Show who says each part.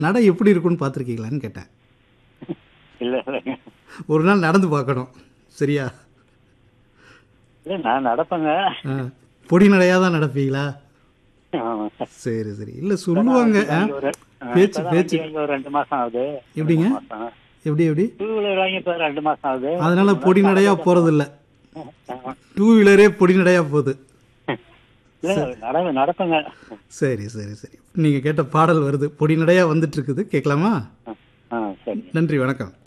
Speaker 1: நடை எப்படி இருக்குன்னு பார்த்துருக்கீங்களான்னு கேட்டேன்
Speaker 2: இல்ல இல்லைங்க
Speaker 1: ஒரு நாள் நடந்து பார்க்கணும் சரியா
Speaker 2: இல்ல நான் நடப்பேங்க
Speaker 1: ஆ, பொடி நடையாக தான் நடப்பீங்களா
Speaker 2: ஆமா.
Speaker 1: சரி சரி இல்லை சொல்லுவாங்க ஆ?
Speaker 2: வாங்கி ஒரு ஆ,
Speaker 1: பேச்சு
Speaker 2: இப்பதான்
Speaker 1: பேச்சு
Speaker 2: வண்டி வாங்கி ஒரு ரெண்டு மாசம் ஆகுது
Speaker 1: எப்படிங்க?
Speaker 2: ரெண்டு மாசம்.
Speaker 1: எப்படி எப்படி
Speaker 2: டூ வீலர் வாங்கி இப்ப ரெண்டு மாசம் ஆகுது
Speaker 1: அதனால பொடி நடையாக போகிறதில்ல
Speaker 2: ஆமா.
Speaker 1: டூ வீலரே பொடி நடையாக போகுது
Speaker 2: இல்ல நட நடப்பேங்க
Speaker 1: சரி சரி சரி நீங்கள் கேட்ட பாடல் வருது பொடி நடையாக வந்துட்டு இருக்குது கேட்கலாமா
Speaker 2: ஆ, ஆ சரி
Speaker 1: நன்றி வணக்கம்